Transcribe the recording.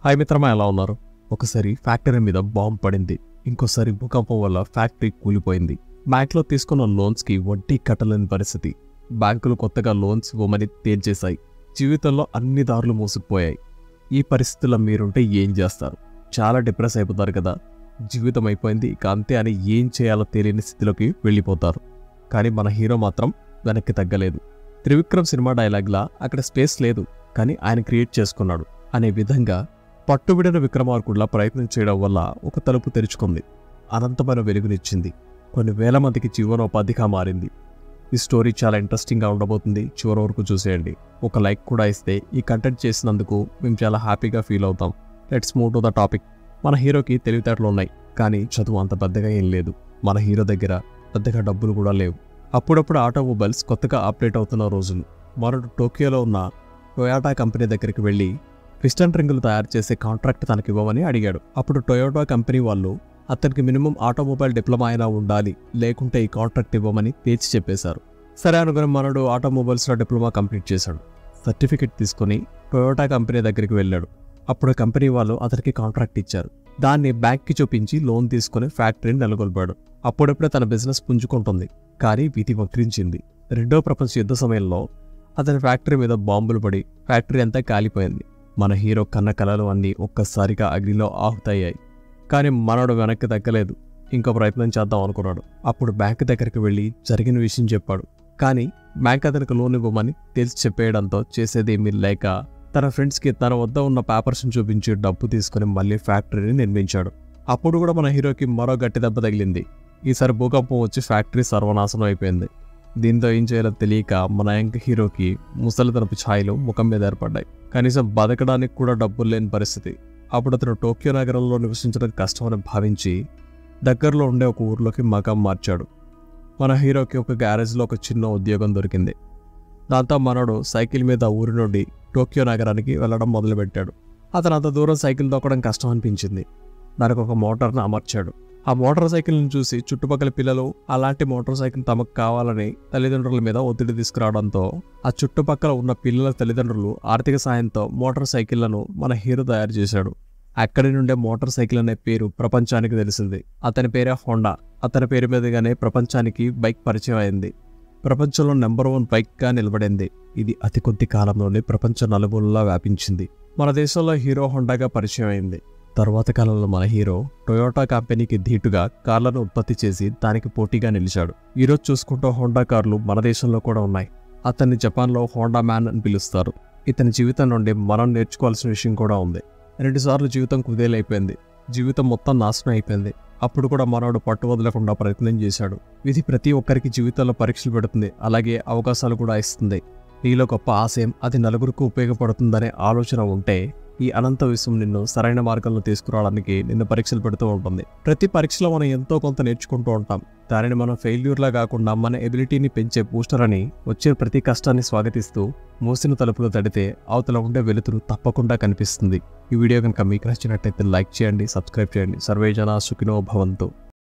hi మిత్రమా ఎలా ఉన్నారు ఒకసారి ఫ్యాక్టరీ మీద బాంబు పడింది ఇంకోసారి భూకంపం వల్ల ఫ్యాక్టరీ కూలిపోయింది బ్యాంక్లో తీసుకున్న లోన్స్కి వడ్డీ కట్టలేని పరిస్థితి బ్యాంకులు కొత్తగా లోన్స్ ఇవ్వమని తేల్చేశాయి జీవితంలో అన్ని దారులు మూసుకుపోయాయి ఈ పరిస్థితుల్లో మీరుంటే ఏం చేస్తారు చాలా డిప్రెస్ అయిపోతారు కదా జీవితం అయిపోయింది ఇక అంతే అని ఏం చేయాలో తెలియని స్థితిలోకి వెళ్ళిపోతారు కానీ మన హీరో మాత్రం వెనక్కి తగ్గలేదు త్రివిక్రమ్ సినిమా డైలాగ్లా అక్కడ స్పేస్ లేదు కానీ ఆయన క్రియేట్ చేసుకున్నాడు అనే విధంగా పట్టుబిడిన విక్రమార్కుడిలా ప్రయత్నం చేయడం వల్ల ఒక తలుపు తెరుచుకుంది అనంతమైన వెలుగునిచ్చింది కొన్ని వేల మందికి జీవనోపాధిగా మారింది ఈ స్టోరీ చాలా ఇంట్రెస్టింగ్గా ఉండబోతుంది చివరి వరకు చూసేయండి ఒక లైక్ కూడా ఇస్తే ఈ కంటెంట్ చేసినందుకు మేము చాలా హ్యాపీగా ఫీల్ అవుతాం let's move to the topic మన హీరోకి తెలివితేటలు ఉన్నాయి కానీ చదువు అంత పెద్దగా ఏం లేదు మన హీరో దగ్గర పెద్దగా డబ్బులు కూడా లేవు అప్పుడప్పుడు ఆటోమొబైల్స్ కొత్తగా అప్డేట్ అవుతున్న రోజులు మరొక టోక్యోలో ఉన్న టొయాటా కంపెనీ దగ్గరికి వెళ్ళి పిస్టన్ రింగులు తయారు చేసే కాంట్రాక్ట్ తనకి ఇవ్వమని అడిగాడు అప్పుడు టొయోటా కంపెనీ వాళ్ళు అతనికి మినిమం ఆటోమొబైల్ డిప్లొమా అయినా ఉండాలి లేకుంటే ఈ కాంట్రాక్ట్ ఇవ్వమని తేల్చి చెప్పేశారు సరే అనుకుని మనడు ఆటోమొబైల్స్లో డిప్లొమా కంప్లీట్ చేశాడు సర్టిఫికెట్ తీసుకుని టొయోటా కంపెనీ దగ్గరికి వెళ్ళాడు అప్పుడు కంపెనీ వాళ్ళు అతనికి కాంట్రాక్ట్ ఇచ్చారు దాన్ని బ్యాంక్కి చూపించి లోన్ తీసుకుని ఫ్యాక్టరీని నెలకొల్పాడు అప్పుడప్పుడే తన బిజినెస్ పుంజుకుంటుంది కానీ విధి వక్రించింది రెండో ప్రపంచ యుద్ధ సమయంలో అతని ఫ్యాక్టరీ మీద బాంబులు పడి ఫ్యాక్టరీ అంతా కాలిపోయింది మన హీరో కన్న కలలు అన్నీ ఒక్కసారిగా అగ్నిలో ఆహుతయ్యాయి కానీ మనడు వెనక్కి తగ్గలేదు ఇంకో ప్రయత్నం చేద్దాం అనుకున్నాడు అప్పుడు బ్యాంక్ దగ్గరికి వెళ్ళి జరిగిన విషయం చెప్పాడు కానీ బ్యాంక్ అతనికి లోన్ ఇవ్వమని తెలిసి చెప్పేయడంతో చేసేదేమీ లేక తన ఫ్రెండ్స్కి తన వద్ద ఉన్న పేపర్స్ని చూపించి డబ్బు తీసుకుని మళ్ళీ ఫ్యాక్టరీని నిర్మించాడు అప్పుడు కూడా మన హీరోకి మరో గట్టి దెబ్బ తగిలింది ఈసారి భూకంపం వచ్చి ఫ్యాక్టరీ సర్వనాశనం అయిపోయింది దీంతో ఏం చేయాలో తెలియక మన యంగ్ హీరోకి ముసలితనపు ఛాయలు ముఖం మీద ఏర్పడ్డాయి కనీసం బతకడానికి కూడా డబ్బులు లేని పరిస్థితి అప్పుడు అతను టోక్యో నగరంలో నివసించడం కష్టమని భావించి దగ్గరలో ఉండే ఒక ఊర్లోకి మకాం మార్చాడు మన హీరోకి ఒక గ్యారేజ్లో ఒక చిన్న ఉద్యోగం దొరికింది దాంతో మనడు సైకిల్ మీద ఊరి నుండి టోక్యో నగరానికి వెళ్ళడం మొదలుపెట్టాడు అతను అంత దూరం సైకిల్ తొక్కడం కష్టం అనిపించింది దానికి ఒక మోటార్ను అమర్చాడు ఆ మోటార్ సైకిల్ని చూసి చుట్టుపక్కల పిల్లలు అలాంటి మోటార్ సైకిల్ తమకు కావాలని తల్లిదండ్రుల మీద ఒత్తిడి తీసుకురావడంతో ఆ చుట్టుపక్కల ఉన్న పిల్లల తల్లిదండ్రులు ఆర్థిక సాయంతో మోటార్ సైకిళ్లను మన హీరో తయారు చేశాడు అక్కడి నుండే మోటార్ సైకిల్ అనే పేరు ప్రపంచానికి తెలిసింది అతని పేరే హోండా అతని పేరు మీదుగానే ప్రపంచానికి బైక్ పరిచయం అయింది ప్రపంచంలో నెంబర్ వన్ బైక్గా నిలబడింది ఇది అతి కొద్ది కాలంలోనే ప్రపంచ నలుమూలలా వ్యాపించింది మన దేశంలో హీరో హోండాగా పరిచయం అయింది తరువాత కాలంలో మన హీరో టొయోటా కంపెనీకి ధీటుగా కార్లను ఉత్పత్తి చేసి దానికి పోటీగా నిలిచాడు ఈరోజు చూసుకుంటూ హోండా కార్లు మన దేశంలో కూడా ఉన్నాయి అతన్ని జపాన్లో హోండా మ్యాన్ అని పిలుస్తారు ఇతని జీవితం నుండి మనం నేర్చుకోవాల్సిన విషయం కూడా ఉంది రెండుసార్లు జీవితం కుదేలైపోయింది జీవితం మొత్తం నాశనం అయిపోయింది అప్పుడు కూడా మనోడు పట్టు వదలకుండా ప్రయత్నం చేశాడు విధి ప్రతి ఒక్కరికి జీవితంలో పరీక్షలు పెడుతుంది అలాగే అవకాశాలు కూడా ఇస్తుంది నీలో గొప్ప ఆశయం అది నలుగురికి ఉపయోగపడుతుందనే ఆలోచన ఉంటే ఈ అనంత విశ్వం నిన్ను సరైన మార్గంలో తీసుకురావడానికి నిన్ను పరీక్షలు పెడుతూ ఉంటుంది ప్రతి పరీక్షలో మనం ఎంతో కొంత నేర్చుకుంటూ ఉంటాం దానిని మనం ఫెయిల్యూర్లా కాకుండా మన ఎబిలిటీని పెంచే బూస్టర్ అని వచ్చిన ప్రతి కష్టాన్ని స్వాగతిస్తూ మూసిన తలుపులు తడితే అవతల ఉండే వెలుతురు తప్పకుండా కనిపిస్తుంది ఈ వీడియో కనుక మీకు నచ్చినట్టయితే లైక్ చేయండి సబ్స్క్రైబ్ చేయండి సర్వే జన సుఖినో భవంతు